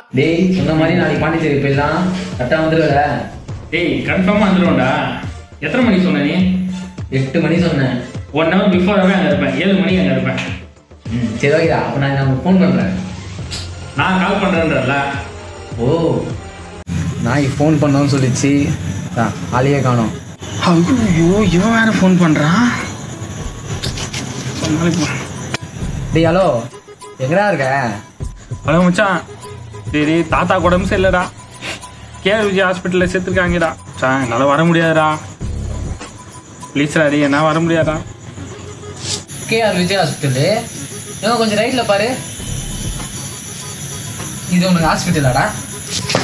டேய் சொன்ன மாதிரி நாளைக்கு பாண்டிச்சேரி போயிடலாம் கரெக்டாக வந்துடுவல டேய் கன்ஃபார்மாக வந்துடும்டா எத்தனை மணிக்கு சொன்ன நீ எட்டு மணி சொன்னேன் ஒன் ஹவர் பிஃபோராகவே அங்கே இருப்பேன் ஏழு மணிக்கு அங்கே இருப்பேன் ம் சரி ஓகேடா அப்போ நான் உங்களுக்கு ஃபோன் பண்ணுறேன் நான் கால் பண்ணுறேன்றல ஓ நாய் ஃபோன் பண்ணோன்னு சொல்லிச்சு தான் ஆளையே காணோம் ஐயோ இவன் வேற ஃபோன் பண்ணுறான் டேய் ஹலோ எங்கடா இருக்க ஹலோ மச்சான் சரி தாத்தா உடம்பு சரியில்லடா கேஆர் விஜய் ஹாஸ்பிட்டலில் சேர்த்துருக்காங்கடா சான் என்னால் வர முடியாதுடா ப்ளீஸ்டா டே என்னால் வர முடியாதா கேஆர் விஜய் ஹாஸ்பிட்டலு ஏன் கொஞ்சம் ரைட்டில் பாரு இது உனக்கு ஹாஸ்பிட்டலாடா